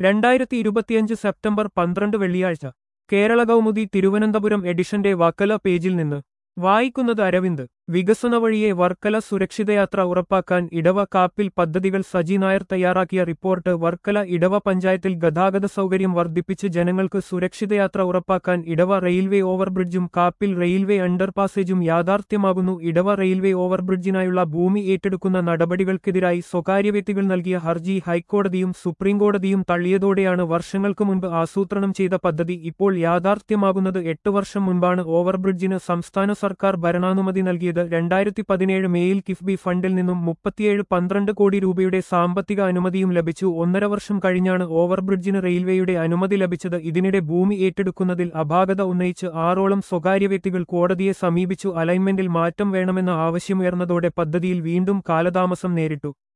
രണ്ടായിരത്തി ഇരുപത്തിയഞ്ച് സെപ്റ്റംബർ പന്ത്രണ്ട് വെള്ളിയാഴ്ച കേരള കൗമുദി തിരുവനന്തപുരം എഡിഷന്റെ വക്കല പേജിൽ നിന്ന് വായിക്കുന്നത് അരവിന്ദ് വികസന വഴിയെ വർക്കല സുരക്ഷിതയാത്ര ഉറപ്പാക്കാൻ ഇടവ കാപ്പിൽ പദ്ധതികൾ സജി നായർ തയ്യാറാക്കിയ റിപ്പോർട്ട് വർക്കല ഇടവ പഞ്ചായത്തിൽ ഗതാഗത സൗകര്യം വർദ്ധിപ്പിച്ച് ജനങ്ങൾക്ക് സുരക്ഷിതയാത്ര ഉറപ്പാക്കാൻ ഇടവ റെയിൽവേ ഓവർബ്രിഡ്ജും കാപ്പിൽ റെയിൽവേ അണ്ടർപാസേജും യാഥാർത്ഥ്യമാകുന്നു ഇടവ റെയിൽവേ ഓവർബ്രിഡ്ജിനായുള്ള ഭൂമി ഏറ്റെടുക്കുന്ന നടപടികൾക്കെതിരായി സ്വകാര്യ വ്യക്തികൾ നൽകിയ ഹർജി ഹൈക്കോടതിയും സുപ്രീംകോടതിയും തള്ളിയതോടെയാണ് വർഷങ്ങൾക്ക് മുൻപ് ആസൂത്രണം ചെയ്ത പദ്ധതി ഇപ്പോൾ യാഥാർത്ഥ്യമാകുന്നത് എട്ട് വർഷം മുൻപാണ് ഓവർബ്രിഡ്ജിന് സംസ്ഥാന സർക്കാർ ഭരണാനുമതി നൽകിയത് രണ്ടായിരത്തി പതിനേഴ് മേയിൽ കിഫ്ബി ഫണ്ടിൽ നിന്നും മുപ്പത്തിയേഴ് പന്ത്രണ്ട് കോടി രൂപയുടെ സാമ്പത്തിക അനുമതിയും ലഭിച്ചു ഒന്നര വർഷം കഴിഞ്ഞാണ് ഓവർബ്രിഡ്ജിന് റെയിൽവേയുടെ അനുമതി ലഭിച്ചത് ഇതിനിടെ ഭൂമി ഏറ്റെടുക്കുന്നതിൽ അപാകത ഉന്നയിച്ച് ആറോളം സ്വകാര്യ വ്യക്തികൾ കോടതിയെ സമീപിച്ചു അലൈൻമെന്റിൽ മാറ്റം വേണമെന്ന ആവശ്യമുയർന്നതോടെ പദ്ധതിയിൽ വീണ്ടും കാലതാമസം നേരിട്ടു